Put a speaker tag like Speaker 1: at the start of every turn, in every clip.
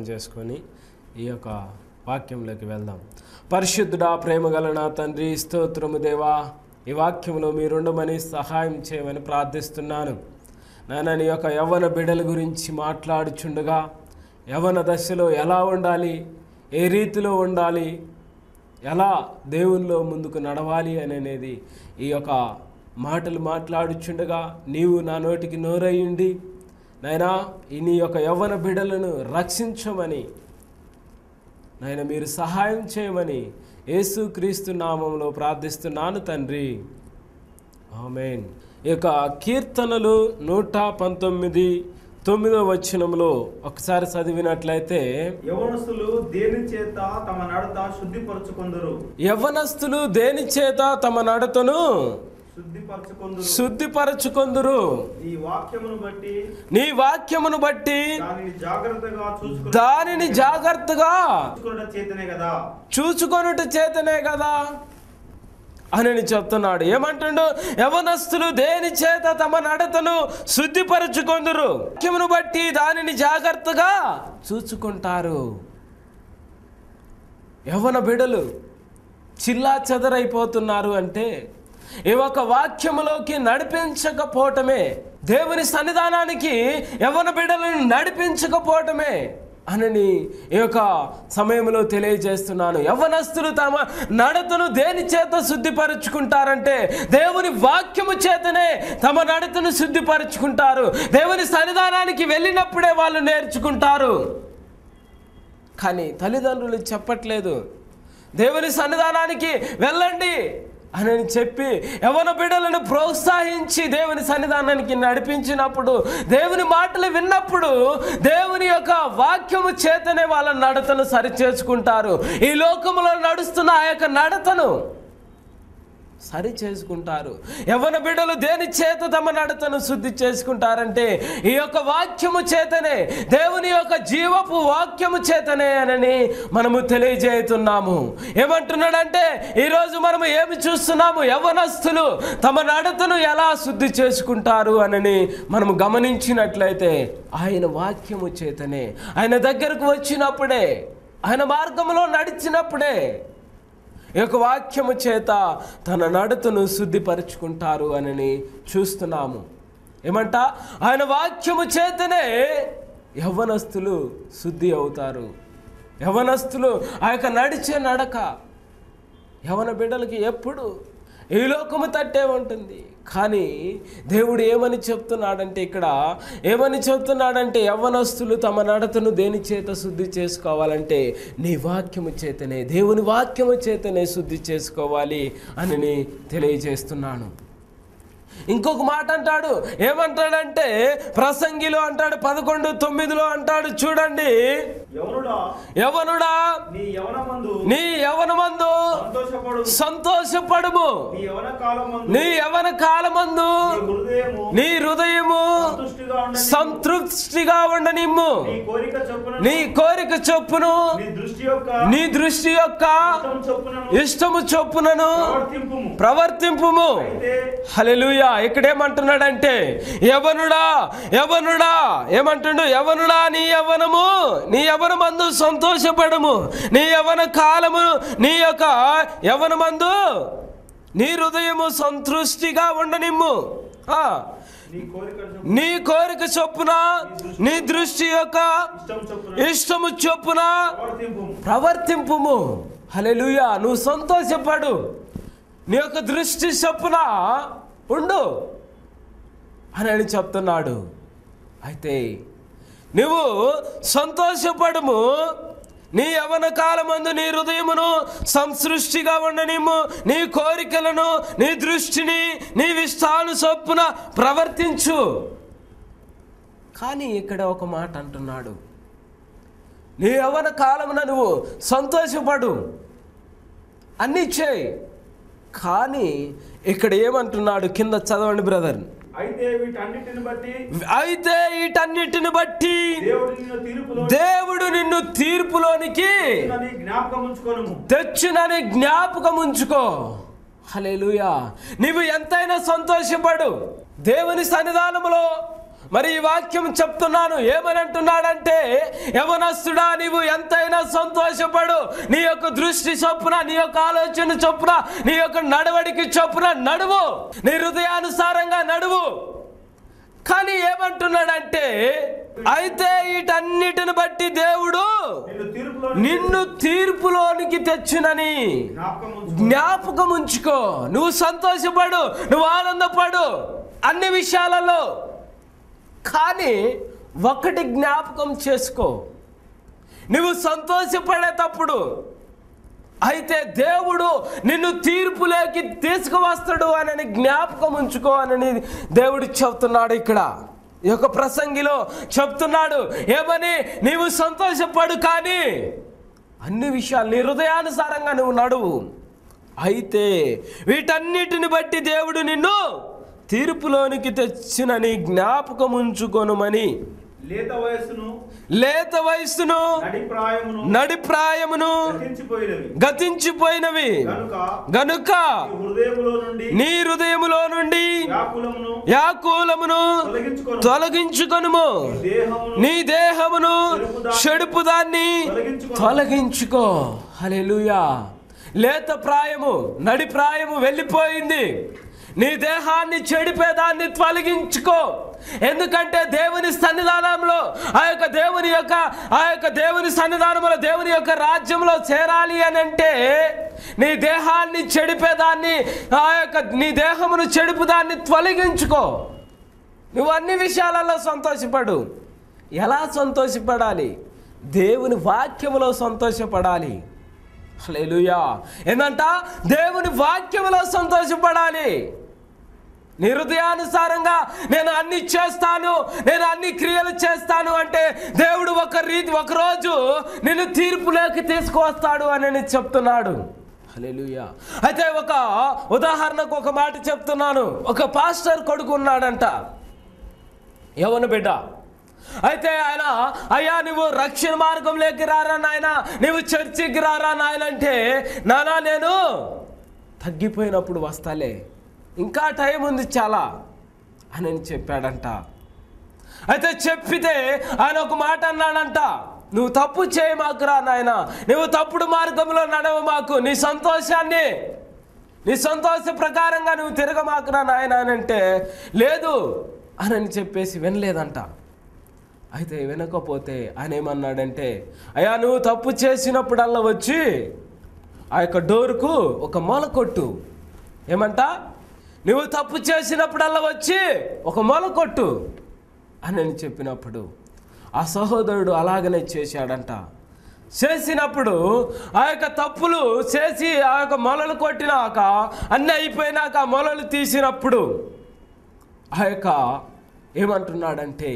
Speaker 1: చేసుకొని ఈ యొక్క వాక్యంలోకి వెళ్దాం పరిశుద్ధుడా ప్రేమగల నా తండ్రి స్తోత్రము దేవా ఈ వాక్యంలో మీరుండమని సహాయం చేయమని ప్రార్థిస్తున్నాను నాయన నీ యొక్క యవ్వన బిడ్డల గురించి మాట్లాడుచుండగా యవ్వన దశలో ఎలా ఉండాలి ఏ రీతిలో ఉండాలి ఎలా దేవునిలో ముందుకు నడవాలి అని అనేది ఈ యొక్క మాటలు మాట్లాడుచుండగా నీవు నా నోటికి నోరయ్యుండి నాయనా ఈ నీ యొక్క యవ్వన బిడ్డలను రక్షించమని నాయన మీరు సహాయం చేయమని యేసుక్రీస్తు నామంలో ప్రార్థిస్తున్నాను తండ్రి ఆమెన్ ఈ యొక్క కీర్తనలు నూట పంతొమ్మిది తొమ్మిదో వచనంలో ఒకసారి చదివినట్లయితే
Speaker 2: యవనస్తులు దేని చేత తమ నడత శుద్ధిపరచుకొందరు
Speaker 1: యవ్వనస్తులు దేని చేత తమ నడతను
Speaker 2: శుద్ధిపరచుకొందరు
Speaker 1: శుద్ధిపరచుకొందురు
Speaker 2: ఈ వాక్యమును బట్టి
Speaker 1: నీ వాక్యమును బట్టి
Speaker 2: దానిని జాగ్రత్తగా చూసుకుని
Speaker 1: దానిని జాగ్రత్తగా
Speaker 2: చూసుకున్న చేతనే కదా
Speaker 1: చూచుకొనుట చేతనే కదా అని చెప్తున్నాడు ఏమంటుండు యవనస్తులు దేని చేత తమ నడతను శుద్ధిపరచుకొందురు వాక్యమును బట్టి దానిని జాగ్రత్తగా చూచుకుంటారు యవన బిడలు చిల్లా చెదరైపోతున్నారు అంటే ఈ ఒక వాక్యములోకి నడిపించకపోవటమే దేవుని సన్నిధానానికి యవన బిడ్డలను నడిపించకపోవటమే అనని ఈ యొక్క సమయంలో తెలియజేస్తున్నాను యవనస్తులు తమ నడతను దేని చేత శుద్ధిపరచుకుంటారంటే దేవుని వాక్యము చేతనే తమ నడతను శుద్ధిపరచుకుంటారు దేవుని సన్నిధానానికి వెళ్ళినప్పుడే వాళ్ళు నేర్చుకుంటారు కానీ తల్లిదండ్రులు చెప్పట్లేదు దేవుని సన్నిధానానికి వెళ్ళండి అని చెప్పి యవన బిడ్డలను ప్రోత్సహించి దేవుని సన్నిధానానికి నడిపించినప్పుడు దేవుని మాటలు విన్నప్పుడు దేవుని యొక్క వాక్యము చేతనే వాళ్ళ నడతను సరిచేసుకుంటారు ఈ లోకములో నడుస్తున్న ఆ యొక్క నడతను సరి చేసుకుంటారు యవన బిడ్డలు దేని చేత తమ నడతను శుద్ధి చేసుకుంటారంటే ఈ యొక్క వాక్యము చేతనే దేవుని యొక్క జీవపు వాక్యము చేతనే అని మనము తెలియజేస్తున్నాము ఏమంటున్నాడంటే ఈరోజు మనము ఏమి చూస్తున్నాము యవనస్తులు తమ నడతను ఎలా శుద్ధి చేసుకుంటారు అని మనము గమనించినట్లయితే ఆయన వాక్యము చేతనే ఆయన దగ్గరకు వచ్చినప్పుడే ఆయన మార్గంలో నడిచినప్పుడే ఈ యొక్క వాక్యము చేత తన నడతను శుద్ధిపరుచుకుంటారు అని చూస్తున్నాము ఏమంట ఆయన వాక్యము చేతనే యవ్వనస్తులు శుద్ధి అవుతారు యవ్వనస్తులు ఆ యొక్క నడిచే నడక యవన బిడ్డలకి ఎప్పుడు ఈ లోకము తట్టే ఉంటుంది కానీ దేవుడు ఏమని చెప్తున్నాడంటే ఇక్కడ ఏమని చెప్తున్నాడంటే యవ్వనస్తులు తమ నడతను దేని చేత శుద్ధి చేసుకోవాలంటే నీ వాక్యము చేతనే దేవుని వాక్యము చేతనే శుద్ధి చేసుకోవాలి అని తెలియజేస్తున్నాను ఇంకొక మాట అంటాడు ఏమంటాడంటే ప్రసంగిలో అంటాడు పదకొండు తొమ్మిదిలో అంటాడు చూడండి
Speaker 2: యవనుడా
Speaker 1: యవనుడా
Speaker 2: నీ యవనమందు
Speaker 1: నీ యవనమందు
Speaker 2: సంతోషపడు
Speaker 1: సంతోషపడుము
Speaker 2: నీ యవన కాలమందు
Speaker 1: నీ యవన కాలమందు
Speaker 2: నీ హృదయము
Speaker 1: నీ హృదయము
Speaker 2: సంతుష్టిగా ఉండ
Speaker 1: సంతృప్తిగా ఉండనిమ్ము
Speaker 2: నీ కోరిక చొప్పున
Speaker 1: నీ కోరిక చొప్పును
Speaker 2: నీ దృష్టి యొక్క
Speaker 1: నీ దృష్టి యొక్క
Speaker 2: ఇష్టం చొప్పున
Speaker 1: ఇష్టము చొప్పునను
Speaker 2: ప్రవర్తింపుము
Speaker 1: ప్రవర్తింపుము
Speaker 2: అయితే
Speaker 1: హల్లెలూయా ఇక్కడేమంటున్నాడంటే యవనుడా యవనుడా ఏమంటుండు యవనుడా నీ యవనము నీ యవనమందు సంతోషపడము నీ యవన కాలము నీ యొక్క యవనమందు నీ హృదయము సంతృష్టిగా ఉండనిమ్ము ఆ,
Speaker 2: నీ కోరిక చొప్పున
Speaker 1: నీ కోరిక చొప్పున నీ దృష్టి యొక్క
Speaker 2: ఇష్టం చొప్పున
Speaker 1: ఇష్టము చొప్పున
Speaker 2: ప్రవర్తింపుము
Speaker 1: ప్రవర్తింపుము హల్లెలూయా నువ్వు సంతోషపడు నీ యొక్క దృష్టి చొప్పున ఉండు అని అని చెప్తున్నాడు అయితే నువ్వు సంతోషపడము నీ యవన కాలమందు నీ హృదయమును సంసృష్టిగా ఉండనిమ్ము నీ కోరికలను నీ దృష్టిని నీ విష్టాను చొప్పున ప్రవర్తించు కానీ ఇక్కడ ఒక మాట అంటున్నాడు నీ యవన కాలమున నువ్వు సంతోషపడు అన్నీ చేయి కానీ ఇక్కడ ఏమంటున్నాడు కింద చదవండి బ్రదర్
Speaker 2: అయితే వీటన్నిటిని బట్టి
Speaker 1: అయితే వీటన్నిటిని బట్టి
Speaker 2: దేవుడు నిన్ను తీర్పులో
Speaker 1: దేవుడు నిన్ను తీర్పులోనికి
Speaker 2: ఉన్నది జ్ఞాపకం ఉంచుకోను
Speaker 1: తెచ్చునని జ్ఞాపకం ఉంచుకో హల్లెలూయా నీవు ఎంతైనా సంతోషపడు దేవుని సన్నిధానములో మరి ఈ వాక్యం చెప్తున్నాను ఏమని అంటున్నాడంటే యవనస్తుడా నీవు ఎంతైనా సంతోషపడు నీ యొక్క దృష్టి చొప్పున నీ యొక్క ఆలోచన చొప్పున నీ యొక్క నడవడికి చొప్పున నడువు నీ హృదయానుసారంగా నడువు కానీ ఏమంటున్నాడంటే అయితే వీటన్నిటిని బట్టి దేవుడు
Speaker 2: నిన్ను తీర్పులో
Speaker 1: నిన్ను తీర్పులోనికి తెచ్చునని
Speaker 2: జ్ఞాపకం ఉంచుకో.
Speaker 1: జ్ఞాపకం ఉంచుకో నువ్వు సంతోషపడు నువ్వు ఆనందపడు అన్ని విషయాలలో కానీ ఒకటి జ్ఞాపకం చేసుకో నువ్వు సంతోషపడేటప్పుడు అయితే దేవుడు నిన్ను తీర్పులోకి తీసుకువస్తాడు అని జ్ఞాపకం ఉంచుకో అని దేవుడు చెప్తున్నాడు ఇక్కడ ఈ యొక్క ప్రసంగిలో చెప్తున్నాడు ఏమని నీవు సంతోషపడు కానీ అన్ని విషయాలు నీ హృదయానుసారంగా నువ్వు నడువు అయితే వీటన్నిటిని బట్టి దేవుడు నిన్ను తీర్పులోనికి తెచ్చినని జ్ఞాపకం ఉంచుకొనుమని
Speaker 2: లేత వయస్సును
Speaker 1: లేత వయస్సును
Speaker 2: నడిప్రాయమును
Speaker 1: నడిప్రాయమును
Speaker 2: గతించిపోయినవి
Speaker 1: గతించిపోయినవి
Speaker 2: కనుక
Speaker 1: గనుక
Speaker 2: నీ హృదయములో నుండి
Speaker 1: నీ హృదయములో నుండి
Speaker 2: వ్యాకులమును
Speaker 1: యాకూలమును
Speaker 2: తొలగించుకొని
Speaker 1: తొలగించుకొనుము
Speaker 2: దేహమును
Speaker 1: నీ దేహమును చెడుపు దాన్ని
Speaker 2: తొలగించుకో.
Speaker 1: తొలగించుకో హల్లెలూయా లేత ప్రాయము నడి ప్రాయము వెళ్ళిపోయింది నీ దేహాన్ని చెడిపేదాన్ని తొలగించుకో ఎందుకంటే దేవుని సన్నిధానంలో ఆ యొక్క దేవుని యొక్క ఆ యొక్క దేవుని సన్నిధానంలో దేవుని యొక్క రాజ్యంలో చేరాలి అని అంటే నీ దేహాన్ని చెడిపేదాన్ని ఆ యొక్క నీ దేహమును చెడుపుదాన్ని తొలగించుకో నువ్వు అన్ని విషయాలలో సంతోషపడు ఎలా సంతోషపడాలి దేవుని వాక్యములో సంతోషపడాలి హల్లెలూయా ఏంటంట దేవుని వాక్యములో సంతోషపడాలి నీ హృదయానుసారంగా నేను అన్ని చేస్తాను నేను అన్ని క్రియలు చేస్తాను అంటే దేవుడు ఒక రీతి ఒకరోజు నిన్ను తీర్పులోకి తీసుకువస్తాడు అని నేను చెప్తున్నాడు హల్లెలూయా అయితే ఒక ఉదాహరణకు ఒక మాట చెప్తున్నాను ఒక పాస్టర్ కొడుకు ఉన్నాడంట యవన బిడ్డ అయితే ఆయన అయ్యా నువ్వు రక్షణ మార్గంలోకి రారా నాయన నువ్వు చర్చికి రారా నాయన అంటే నానా నేను తగ్గిపోయినప్పుడు వస్తాలే ఇంకా టైం ఉంది చాలా అని చెప్పాడంట అయితే చెప్పితే ఆయన ఒక మాట అన్నాడంట నువ్వు తప్పు చేయ మాకురా నాయన నువ్వు తప్పుడు మార్గంలో నడవ మాకు నీ సంతోషాన్ని నీ సంతోష ప్రకారంగా నువ్వు తిరగమాకురా నాయన అని అంటే లేదు అని చెప్పేసి వినలేదంట అయితే వినకపోతే ఆయన ఏమన్నాడంటే అయ్యా నువ్వు తప్పు చేసినప్పుడల్లా వచ్చి ఆ యొక్క డోరుకు ఒక మొల కొట్టు ఏమంట నువ్వు తప్పు చేసినప్పుడల్లా వచ్చి ఒక మొల కొట్టు అని నేను చెప్పినప్పుడు ఆ సహోదరుడు అలాగనే చేశాడంట చేసినప్పుడు ఆ యొక్క తప్పులు చేసి ఆ యొక్క మొలలు కొట్టినాక అన్నీ అయిపోయినాక ఆ మొలలు తీసినప్పుడు ఆ యొక్క ఏమంటున్నాడంటే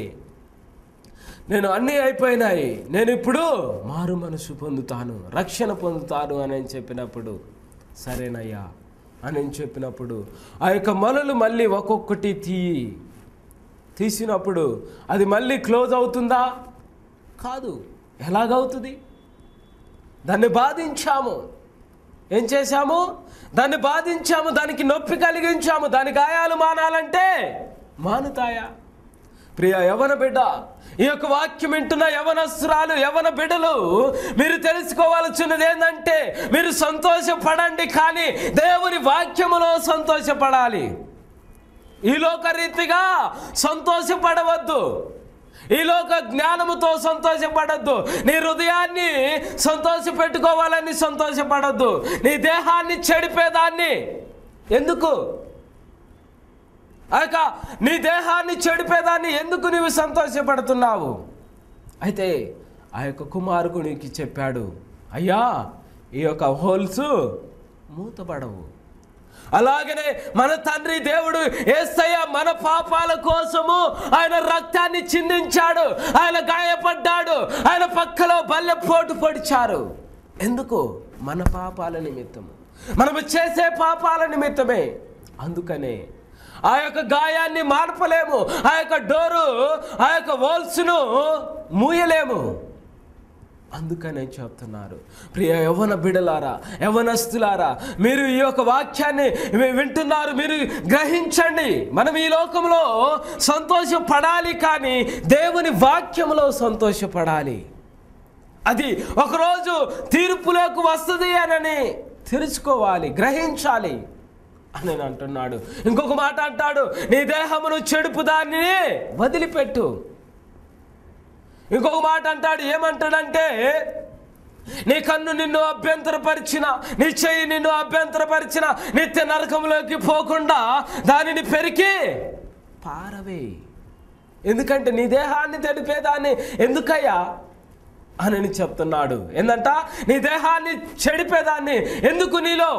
Speaker 1: నేను అన్నీ అయిపోయినాయి నేను ఇప్పుడు మారు మనసు పొందుతాను రక్షణ పొందుతాను అని అని చెప్పినప్పుడు సరేనయ్యా అని నేను చెప్పినప్పుడు ఆ యొక్క మొలలు మళ్ళీ ఒక్కొక్కటి తీయి తీసినప్పుడు అది మళ్ళీ క్లోజ్ అవుతుందా కాదు ఎలాగవుతుంది దాన్ని బాధించాము ఏం చేశాము దాన్ని బాధించాము దానికి నొప్పి కలిగించాము దాని గాయాలు మానాలంటే మానుతాయా ప్రియ యవన బిడ్డ ఈ యొక్క వాక్యం వింటున్న యవనస్త్రాలు యవన బిడ్డలు మీరు తెలుసుకోవాల్సినది ఏంటంటే మీరు సంతోషపడండి కానీ దేవుని వాక్యములో సంతోషపడాలి ఈ లోక రీతిగా సంతోషపడవద్దు ఈ లోక జ్ఞానముతో సంతోషపడద్దు నీ హృదయాన్ని సంతోష పెట్టుకోవాలని సంతోషపడద్దు నీ దేహాన్ని చెడిపేదాన్ని ఎందుకు ఆ యొక్క నీ దేహాన్ని చెడిపేదాన్ని ఎందుకు నీవు సంతోషపడుతున్నావు అయితే ఆ యొక్క కుమారుకునికి చెప్పాడు అయ్యా ఈ యొక్క హోల్స్ మూతపడవు అలాగనే మన తండ్రి దేవుడు ఏసయ్య మన పాపాల కోసము ఆయన రక్తాన్ని చిందించాడు ఆయన గాయపడ్డాడు ఆయన పక్కలో బల్లె పోటు పొడిచారు ఎందుకు మన పాపాల నిమిత్తము మనము చేసే పాపాల నిమిత్తమే అందుకనే ఆ యొక్క గాయాన్ని మార్పలేము ఆ యొక్క డోరు ఆ యొక్క వోల్స్ను మూయలేము అందుకనే చెప్తున్నారు ప్రియ యవన బిడలారా యవనస్తులారా మీరు ఈ యొక్క వాక్యాన్ని వి- వింటున్నారు మీరు గ్రహించండి మనం ఈ లోకంలో సంతోషపడాలి కానీ దేవుని వాక్యంలో సంతోషపడాలి అది ఒకరోజు తీర్పులోకి వస్తుంది అనని తెలుసుకోవాలి గ్రహించాలి అని నేను అంటున్నాడు ఇంకొక మాట అంటాడు నీ దేహమును చెడుపు దాన్ని వదిలిపెట్టు ఇంకొక మాట అంటాడు ఏమంటాడంటే నీ కన్ను నిన్ను అభ్యంతరపరిచిన నీ చెయ్యి నిన్ను అభ్యంతరపరిచిన నిత్య నరకంలోకి పోకుండా దానిని పెరికి పారవే ఎందుకంటే నీ దేహాన్ని తెడిపేదాన్ని ఎందుకయ్యా అని చెప్తున్నాడు ఏందంట నీ దేహాన్ని చెడిపేదాన్ని ఎందుకు నీలో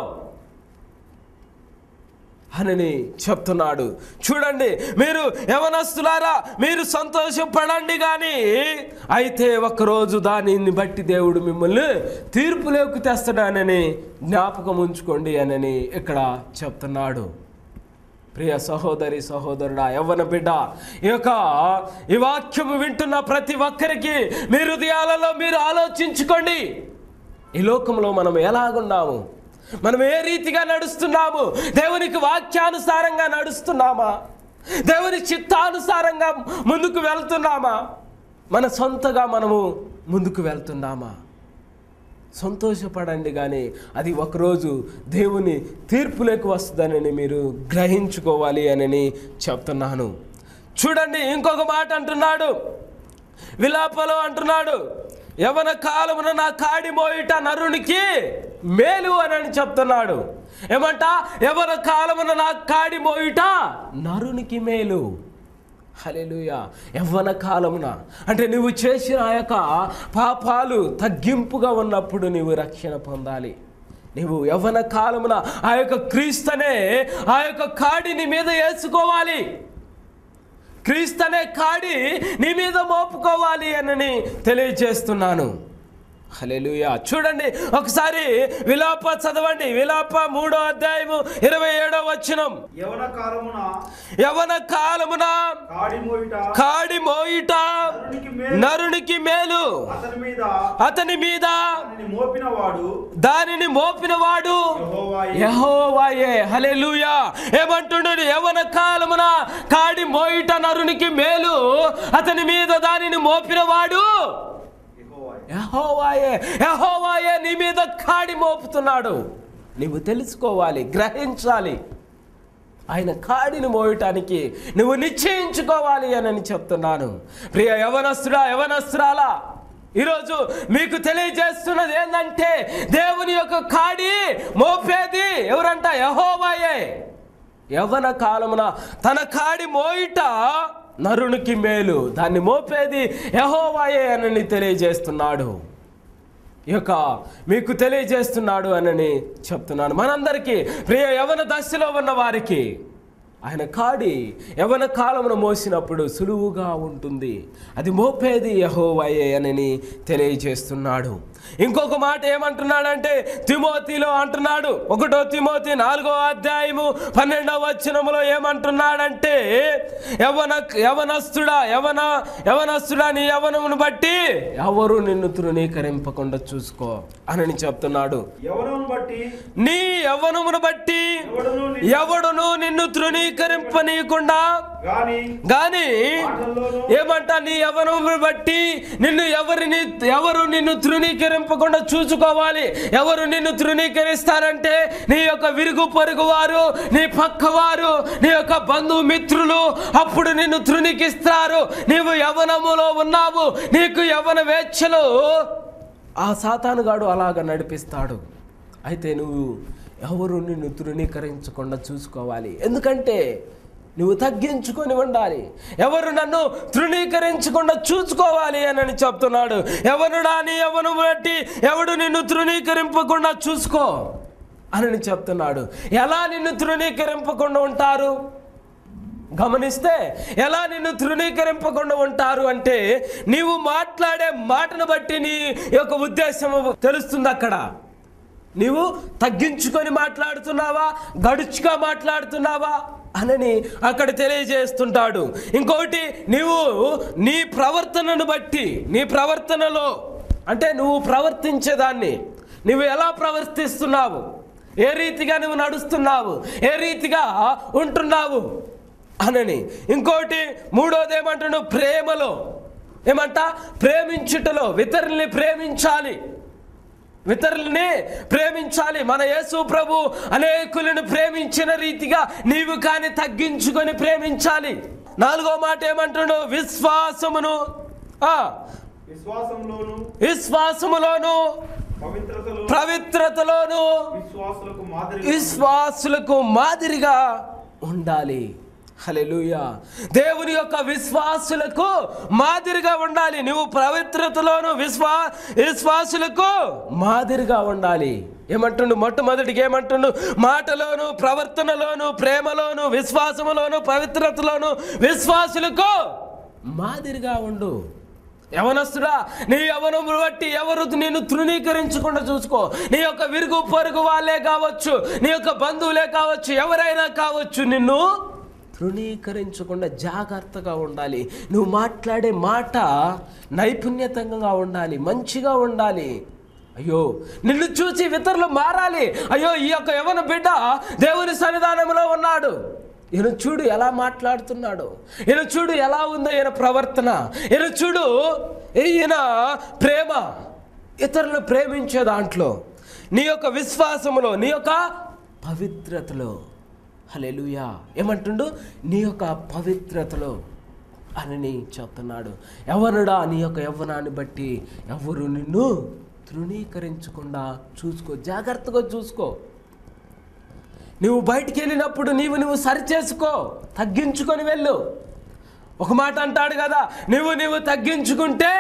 Speaker 1: అని చెప్తున్నాడు చూడండి మీరు యవనస్తులారా మీరు సంతోషపడండి కానీ అయితే ఒకరోజు దానిని బట్టి దేవుడు మిమ్మల్ని తీర్పులోకి తెస్తాడనని జ్ఞాపకం ఉంచుకోండి అనని ఇక్కడ చెప్తున్నాడు ప్రియ సహోదరి సహోదరుడా యవ్వన బిడ్డ ఈ యొక్క ఈ వాక్యము వింటున్న ప్రతి ఒక్కరికి మీ హృదయాలలో మీరు ఆలోచించుకోండి ఈ లోకంలో మనం ఎలాగున్నాము మనం ఏ రీతిగా నడుస్తున్నాము దేవునికి వాక్యానుసారంగా నడుస్తున్నామా దేవుని చిత్తానుసారంగా ముందుకు వెళ్తున్నామా మన సొంతగా మనము ముందుకు వెళ్తున్నామా సంతోషపడండి కానీ అది ఒకరోజు దేవుని తీర్పులోకి వస్తుందని మీరు గ్రహించుకోవాలి అని చెప్తున్నాను చూడండి ఇంకొక మాట అంటున్నాడు విలాపలో అంటున్నాడు యవన కాలమున నా కాడి మోయిట నరునికి మేలు అని చెప్తున్నాడు ఏమంట యవన కాలమున నా కాడి మోయిట నరునికి మేలు హలెలుయ యవ్వన కాలమున అంటే నువ్వు చేసిన ఆ యొక్క పాపాలు తగ్గింపుగా ఉన్నప్పుడు నీవు రక్షణ పొందాలి నీవు యవ్వన కాలమున ఆ యొక్క క్రీస్తనే ఆ యొక్క కాడి నీ మీద వేసుకోవాలి క్రీస్తనే కాడి నీ మీద మోపుకోవాలి అని తెలియజేస్తున్నాను హల్లెలూయా చూడండి ఒకసారి విలాప చదవండి విలాప మూడో అధ్యాయము ఇరవై ఏడో వచనం
Speaker 2: యవన కాలమున
Speaker 1: యవన కాలమున
Speaker 2: కాడి మోయిట
Speaker 1: కాడి మోయిట
Speaker 2: నరునికి మేలు
Speaker 1: నరునికి మేలు
Speaker 2: అతని మీద
Speaker 1: అతని మీద
Speaker 2: దానిని మోపిన వాడు
Speaker 1: దానిని మోపినవాడు
Speaker 2: యెహోవాయే.
Speaker 1: యహోవాయే హల్లెలూయా ఏమంటున్నాడు యవన కాలమున కాడి మోయిట నరునికి మేలు అతని మీద దానిని మోపినవాడు
Speaker 2: యెహోవాయే.
Speaker 1: యహోవాయే యహోవాయే నీ మీద కాడి మోపుతున్నాడు నీవు తెలుసుకోవాలి గ్రహించాలి ఆయన కాడిని మోయటానికి నువ్వు నిశ్చయించుకోవాలి అని చెప్తున్నాను ప్రియ యవనస్తుడా యవనస్తురాలా ఈరోజు మీకు తెలియజేస్తున్నది ఏంటంటే దేవుని యొక్క కాడి మోపేది ఎవరంట యహోవాయే యవన కాలమున తన కాడి మోయిట నరునికి మేలు దాన్ని మోపేది యహోవాయే అని తెలియజేస్తున్నాడు ఈ యొక్క మీకు తెలియజేస్తున్నాడు అని చెప్తున్నాను మనందరికీ ప్రియ యవన దశలో ఉన్న వారికి ఆయన కాడి యవన కాలమును మోసినప్పుడు సులువుగా ఉంటుంది అది మోపేది యహోవయే అని తెలియజేస్తున్నాడు ఇంకొక మాట ఏమంటున్నాడంటే తిమోతిలో అంటున్నాడు ఒకటో తిమోతి నాలుగో అధ్యాయము పన్నెండవ వచనములో ఏమంటున్నాడంటే యవన యవనస్తుడా యవన యవనస్తుడా నీ యవనమును బట్టి ఎవరు నిన్ను తృణీకరింపకుండా చూసుకో అని చెప్తున్నాడు
Speaker 2: యవనమును బట్టి
Speaker 1: నీ యవనమును బట్టి
Speaker 2: ఎవడును ని-
Speaker 1: ఎవడును నిన్ను తృణీకరింపనీయకుండా
Speaker 2: గాని
Speaker 1: గాని
Speaker 2: మాటల్లోనూ
Speaker 1: ఏమంట నీ యవనమును బట్టి నిన్ను ఎవరిని ఎవరు నిన్ను తృణీకరింపకుండా చూసుకోవాలి ఎవరు నిన్ను తృణీకరిస్తారంటే నీ యొక్క విరుగు పొరుగు వారు నీ పక్కవారు నీ యొక్క బంధుమిత్రులు అప్పుడు నిన్ను తృణీకిస్తారు నీవు యవనములో ఉన్నావు నీకు యవన వేచ్ఛలు ఆ సాతానుగాడు అలాగ నడిపిస్తాడు అయితే నువ్వు ఎవరు నిన్ను తృణీకరించకుండా చూసుకోవాలి ఎందుకంటే నువ్వు తగ్గించుకొని ఉండాలి ఎవరు నన్ను తృణీకరించకుండా చూసుకోవాలి అని చెప్తున్నాడు ఎవరు నీ ఎవను బట్టి ఎవడు నిన్ను తృణీకరింపకుండా చూసుకో అని చెప్తున్నాడు ఎలా నిన్ను తృణీకరింపకుండా ఉంటారు గమనిస్తే ఎలా నిన్ను తృణీకరింపకుండా ఉంటారు అంటే నీవు మాట్లాడే మాటను బట్టి నీ యొక్క ఉద్దేశం తెలుస్తుంది అక్కడ నీవు తగ్గించుకొని మాట్లాడుతున్నావా గడుచుగా మాట్లాడుతున్నావా అనని అక్కడ తెలియజేస్తుంటాడు ఇంకొకటి నీవు నీ ప్రవర్తనను బట్టి నీ ప్రవర్తనలో అంటే నువ్వు ప్రవర్తించేదాన్ని నువ్వు ఎలా ప్రవర్తిస్తున్నావు ఏ రీతిగా నువ్వు నడుస్తున్నావు ఏ రీతిగా ఉంటున్నావు అనని ఇంకోటి మూడోది ఏమంటున్నావు ప్రేమలో ఏమంట ప్రేమించుటలో ఇతరుల్ని ప్రేమించాలి ఇతరుల్ని ప్రేమించాలి మన యేసు ప్రభు అనేకులను ప్రేమించిన రీతిగా నీవు కానీ తగ్గించుకొని ప్రేమించాలి నాలుగో మాట ఏమంటున్నాడు విశ్వాసమును ఆ,
Speaker 2: విశ్వాసంలోను
Speaker 1: విశ్వాసములోను
Speaker 2: పవిత్రతలో
Speaker 1: పవిత్రతలోను
Speaker 2: విశ్వాసులకు మాదిరి
Speaker 1: విశ్వాసులకు మాదిరిగా ఉండాలి హల్లెలూయా దేవుని యొక్క విశ్వాసులకు మాదిరిగా ఉండాలి నువ్వు పవిత్రతలోను విశ్వా విశ్వాసులకు మాదిరిగా ఉండాలి ఏమంటుండు మొట్టమొదటికి ఏమంటుండు మాటలోను ప్రవర్తనలోను ప్రేమలోను విశ్వాసములోను పవిత్రతలోను విశ్వాసులకు మాదిరిగా ఉండు యవనస్తుడా నీ యవనము బట్టి ఎవరు నిన్ను తృణీకరించకుండా చూసుకో నీ యొక్క విరుగు పొరుగు వాళ్ళే కావచ్చు నీ యొక్క బంధువులే కావచ్చు ఎవరైనా కావచ్చు నిన్ను తృణీకరించకుండా జాగ్రత్తగా ఉండాలి నువ్వు మాట్లాడే మాట నైపుణ్యతంగా ఉండాలి మంచిగా ఉండాలి అయ్యో నిన్ను చూసి ఇతరులు మారాలి అయ్యో ఈ యొక్క యవన బిడ్డ దేవుని సన్నిధానంలో ఉన్నాడు ఈయన చూడు ఎలా మాట్లాడుతున్నాడు ఈయన చూడు ఎలా ఉందో ఈయన ప్రవర్తన ఈయన చూడు ఈయన ప్రేమ ఇతరులు ప్రేమించే దాంట్లో నీ యొక్క విశ్వాసములో నీ యొక్క పవిత్రతలో హల్లెలూయా ఏమంటుండు నీ యొక్క పవిత్రతలో అని చెప్తున్నాడు ఎవరుడా నీ యొక్క యవ్వనాన్ని బట్టి ఎవరు నిన్ను తృణీకరించకుండా చూసుకో జాగ్రత్తగా చూసుకో నువ్వు బయటికి వెళ్ళినప్పుడు నీవు నువ్వు సరిచేసుకో తగ్గించుకొని వెళ్ళు ఒక మాట అంటాడు కదా నువ్వు నువ్వు తగ్గించుకుంటే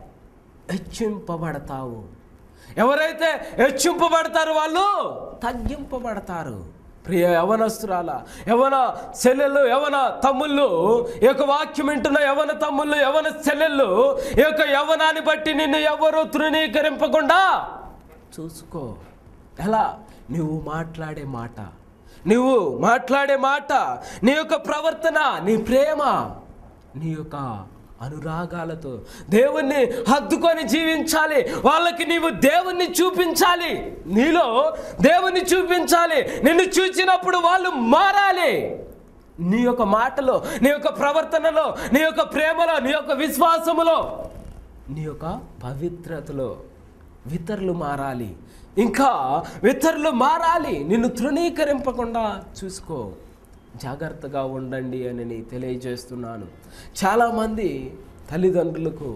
Speaker 1: హెచ్చింపబడతావు ఎవరైతే హెచ్చింపబడతారో వాళ్ళు తగ్గింపబడతారు ప్రియ యవనస్తురాల యవన చెల్లెళ్ళు యవన తమ్ముళ్ళు ఈ యొక్క వాక్యం వింటున్న యవన తమ్ముళ్ళు యవన చెల్లెళ్ళు ఈ యొక్క యవనాన్ని బట్టి నిన్ను ఎవరు తృణీకరింపకుండా చూసుకో ఎలా నువ్వు మాట్లాడే మాట నువ్వు మాట్లాడే మాట నీ యొక్క ప్రవర్తన నీ ప్రేమ నీ యొక్క అనురాగాలతో దేవుణ్ణి హద్దుకొని జీవించాలి వాళ్ళకి నీవు దేవుణ్ణి చూపించాలి నీలో దేవుణ్ణి చూపించాలి నిన్ను చూచినప్పుడు వాళ్ళు మారాలి నీ యొక్క మాటలో నీ యొక్క ప్రవర్తనలో నీ యొక్క ప్రేమలో నీ యొక్క విశ్వాసములో నీ యొక్క పవిత్రతలో ఇతరులు మారాలి ఇంకా ఇతరులు మారాలి నిన్ను తృణీకరింపకుండా చూసుకో జాగ్రత్తగా ఉండండి అని నేను తెలియజేస్తున్నాను చాలామంది తల్లిదండ్రులకు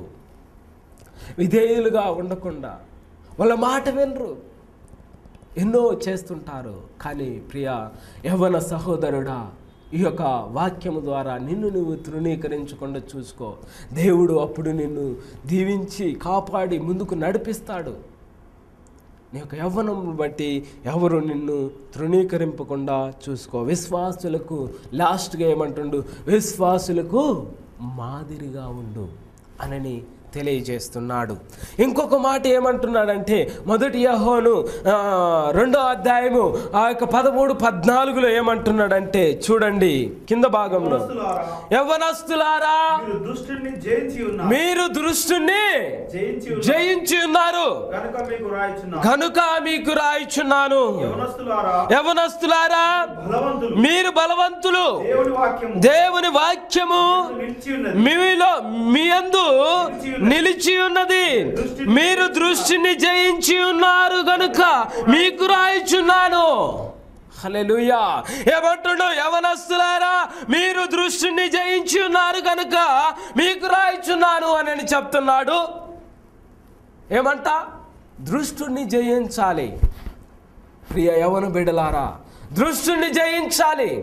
Speaker 1: విధేయులుగా ఉండకుండా వాళ్ళ మాట వినరు ఎన్నో చేస్తుంటారు కానీ ప్రియ యవన సహోదరుడా ఈ యొక్క వాక్యము ద్వారా నిన్ను నువ్వు తృణీకరించకుండా చూసుకో దేవుడు అప్పుడు నిన్ను దీవించి కాపాడి ముందుకు నడిపిస్తాడు నీ యొక్క యవ్వనం బట్టి ఎవరు నిన్ను తృణీకరింపకుండా చూసుకో విశ్వాసులకు లాస్ట్గా ఏమంటుండు విశ్వాసులకు మాదిరిగా ఉండు అనని తెలియజేస్తున్నాడు ఇంకొక మాట ఏమంటున్నాడంటే మొదటి యహోను ఆ, రెండో అధ్యాయము ఆ యొక్క పదమూడు పద్నాలుగులో ఏమంటున్నాడంటే చూడండి కింద భాగంలో
Speaker 2: యవనస్తులారా,
Speaker 1: యవనస్తులారా
Speaker 2: మీరు దుష్టుని జయించి ఉన్నారు
Speaker 1: మీరు దృష్టిని
Speaker 2: జయించి ఉన్నారు
Speaker 1: జయించి ఉన్నారు
Speaker 2: కనుక మీకు రాయిచున్నారు
Speaker 1: కనుక మీకు రాయిచున్నాను
Speaker 2: యవనస్తులారా
Speaker 1: యవనస్తులారా
Speaker 2: బలవంతులు
Speaker 1: మీరు బలవంతులు
Speaker 2: దేవుని వాక్యము
Speaker 1: దేవుని వాక్యము
Speaker 2: నిలిచి ఉన్నది
Speaker 1: మీలో మీ అందు నిలిచి ఉన్నది మీరు దృష్టిని జయించి ఉన్నారు గనుక మీకు రాయిచున్నాను హల్లెలూయా ఏమంటుండు యవనస్తులారా మీరు దృష్టిని జయించి ఉన్నారు కనుక మీకు రాయిచున్నాను అని చెప్తున్నాడు ఏమంట దృష్టిని జయించాలి ప్రియ యవన బిడలారా దృష్టిని జయించాలి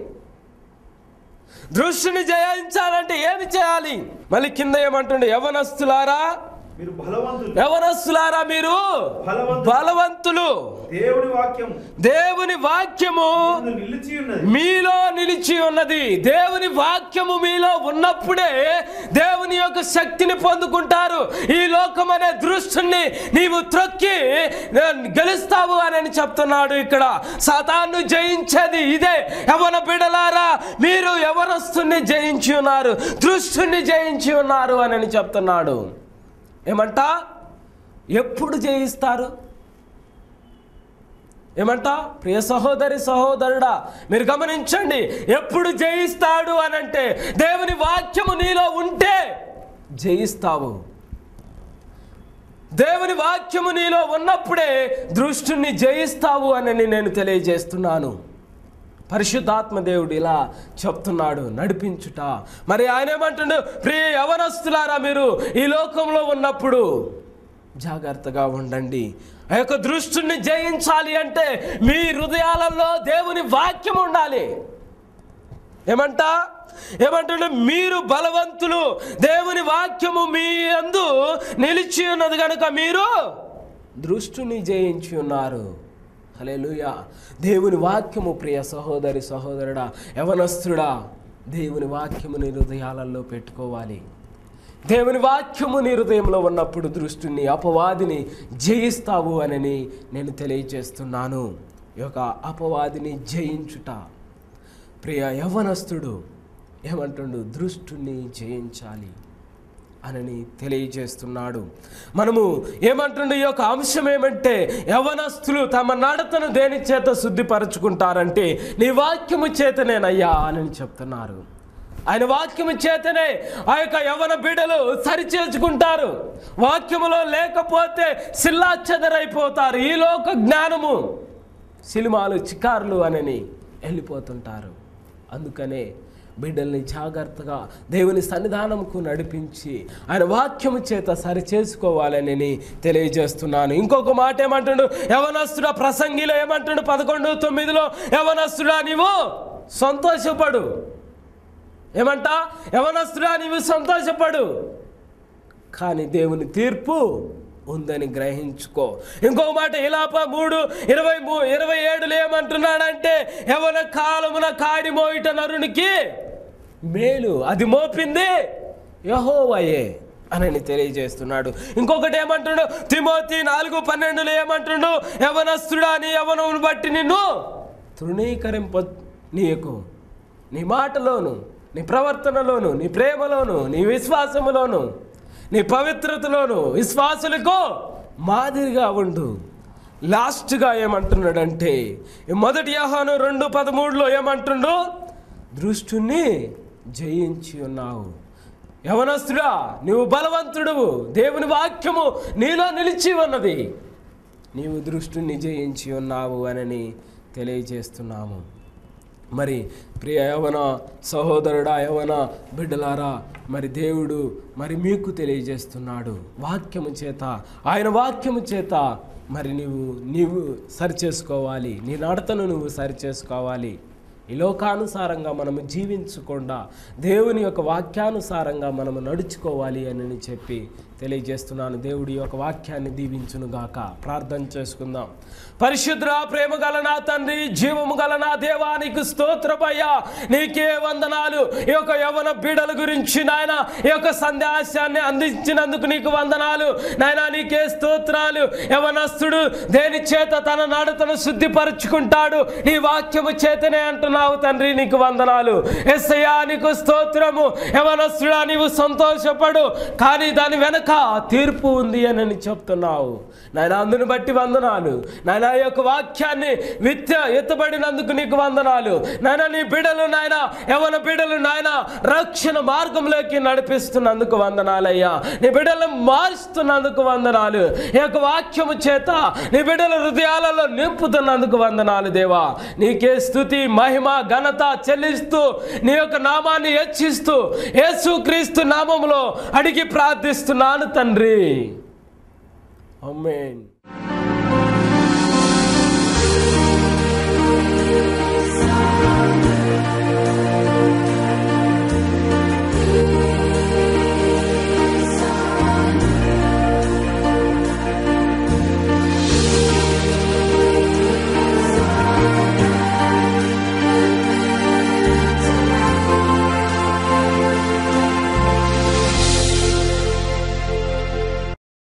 Speaker 1: దృష్టిని జయించాలంటే ఏమి చేయాలి మళ్ళీ కింద ఏమంటుండే యవనస్తులారా
Speaker 2: మీరు బలవంతులు
Speaker 1: యవనస్తులారా మీరు
Speaker 2: బలవంతులు
Speaker 1: బలవంతులు
Speaker 2: దేవుని వాక్యము
Speaker 1: దేవుని వాక్యము
Speaker 2: ముందు నిలిచి ఉన్నది
Speaker 1: మీలో నిలిచి ఉన్నది దేవుని వాక్యము మీలో ఉన్నప్పుడే దేవుని యొక్క శక్తిని పొందుకుంటారు ఈ లోకం అనే దృష్టిని నీవు త్రొక్కి గెలుస్తావు అని చెప్తున్నాడు ఇక్కడ సాతాను జయించేది ఇదే యవన బిడలారా మీరు యవనస్తుని జయించి ఉన్నారు దృష్టిని జయించి ఉన్నారు అని చెప్తున్నాడు ఏమంట ఎప్పుడు జయిస్తారు ఏమంట ప్రియ సహోదరి సహోదరుడా మీరు గమనించండి ఎప్పుడు జయిస్తాడు అని అంటే దేవుని వాక్యము నీలో ఉంటే జయిస్తావు దేవుని వాక్యము నీలో ఉన్నప్పుడే దృష్టిని జయిస్తావు అని నేను తెలియజేస్తున్నాను పరిశుద్ధాత్మ దేవుడు ఇలా చెప్తున్నాడు నడిపించుట మరి ఆయన ఏమంటుండు ప్రియ యవనస్తులారా మీరు ఈ లోకంలో ఉన్నప్పుడు జాగ్రత్తగా ఉండండి ఆ యొక్క దృష్టిని జయించాలి అంటే మీ హృదయాలలో దేవుని వాక్యం ఉండాలి ఏమంట ఏమంటుండే మీరు బలవంతులు దేవుని వాక్యము మీ అందు నిలిచి ఉన్నది కనుక మీరు దృష్టిని జయించి ఉన్నారు హల్లెలూయా దేవుని వాక్యము ప్రియ సహోదరి సహోదరుడా యవనస్తుడా దేవుని వాక్యము నీ హృదయాలలో పెట్టుకోవాలి దేవుని వాక్యము నీ హృదయంలో ఉన్నప్పుడు దృష్టిని అపవాదిని జయిస్తావు అని నేను తెలియజేస్తున్నాను ఈ యొక్క అపవాదిని జయించుట ప్రియ యవనస్తుడు ఏమంటుండు దృష్టిని జయించాలి అని తెలియజేస్తున్నాడు మనము ఏమంటుండే ఈ యొక్క అంశం ఏమంటే యవనస్తులు తమ నడతను దేని చేత శుద్ధిపరచుకుంటారంటే నీ వాక్యము చేతనేనయ్యా అని చెప్తున్నారు ఆయన వాక్యము చేతనే ఆ యొక్క యవన బిడలు సరిచేసుకుంటారు వాక్యములో లేకపోతే సిల్లా చెదరైపోతారు ఈ లోక జ్ఞానము సినిమాలు చికార్లు అనని వెళ్ళిపోతుంటారు అందుకనే బిడ్డల్ని జాగ్రత్తగా దేవుని సన్నిధానంకు నడిపించి ఆయన వాక్యము చేత సరి చేసుకోవాలని తెలియజేస్తున్నాను ఇంకొక మాట ఏమంటుండు యవనస్తుడా ప్రసంగిలో ఏమంటుండు పదకొండు తొమ్మిదిలో యవనస్తుడా నీవు సంతోషపడు ఏమంట యవనస్తుడా నీవు సంతోషపడు కానీ దేవుని తీర్పు ఉందని గ్రహించుకో ఇంకొక మాట ఇలాప మూడు ఇరవై మూ ఇరవై ఏడులో ఏమంటున్నాడంటే ఎవన కాలమున కాడి మోయిట నరునికి మేలు అది మోపింది యహోవయే అని తెలియజేస్తున్నాడు ఇంకొకటి ఏమంటుండు తిమోతి నాలుగు పన్నెండులో ఏమంటుండు యవనస్తుడా నీ యవనమును బట్టి నిన్ను తృణీకరింప నీకు నీ మాటలోను నీ ప్రవర్తనలోను నీ ప్రేమలోను నీ విశ్వాసములోను నీ పవిత్రతలోను విశ్వాసులకు మాదిరిగా ఉండు లాస్ట్గా ఏమంటున్నాడంటే ఈ మొదటి యహాను రెండు పదమూడులో ఏమంటుండు దృష్టిని జయించి ఉన్నావు యవనస్తుడా నీవు బలవంతుడువు దేవుని వాక్యము నీలో నిలిచి ఉన్నది నీవు దృష్టిని జయించి ఉన్నావు అని తెలియజేస్తున్నాము మరి ప్రియ యవన సహోదరుడా యవన బిడ్డలారా మరి దేవుడు మరి మీకు తెలియజేస్తున్నాడు వాక్యము చేత ఆయన వాక్యము చేత మరి నీవు నీవు సరిచేసుకోవాలి నీ నడతను నువ్వు సరిచేసుకోవాలి ఈ లోకానుసారంగా మనము జీవించకుండా దేవుని యొక్క వాక్యానుసారంగా మనము నడుచుకోవాలి అని చెప్పి తెలియజేస్తున్నాను దేవుడి యొక్క వాక్యాన్ని దీవించునుగాక ప్రార్థన చేసుకుందాం పరిశుద్ర ప్రేమ గల నా తండ్రి జీవము గల నా దేవానికి స్తోత్రమయ్యా నీకే వందనాలు ఈ యొక్క యవన బీడల గురించి నాయన ఈ యొక్క సందేశాన్ని అందించినందుకు నీకు వందనాలు నాయన నీకే స్తోత్రాలు యవనస్తుడు దేని చేత తన నడతను శుద్ధిపరచుకుంటాడు నీ వాక్యము చేతనే అంటున్నావు తండ్రి నీకు వందనాలు ఎస్సయ్యా నీకు స్తోత్రము యవనస్తుడా నీవు సంతోషపడు కానీ దాని వెనక తీర్పు ఉంది అని చెప్తున్నావు నాయన అందుని బట్టి వందనాలు నాయన ఈ యొక్క వాక్యాన్ని విత్య ఎత్తబడినందుకు నీకు వందనాలు నాయన నీ బిడలు నాయన యవన బిడలు నాయన రక్షణ మార్గంలోకి నడిపిస్తున్నందుకు వందనాలయ్యా నీ బిడ్డలను మారుస్తున్నందుకు వందనాలు ఈ యొక్క వాక్యము చేత నీ బిడ్డల హృదయాలలో నింపుతున్నందుకు వందనాలు దేవా నీకే స్థుతి మహిమ ఘనత చెల్లిస్తూ నీ యొక్క నామాన్ని హెచ్చిస్తూ యేసుక్రీస్తు నామములో అడిగి ప్రార్థిస్తున్నాను తండ్రి అమ్మేన్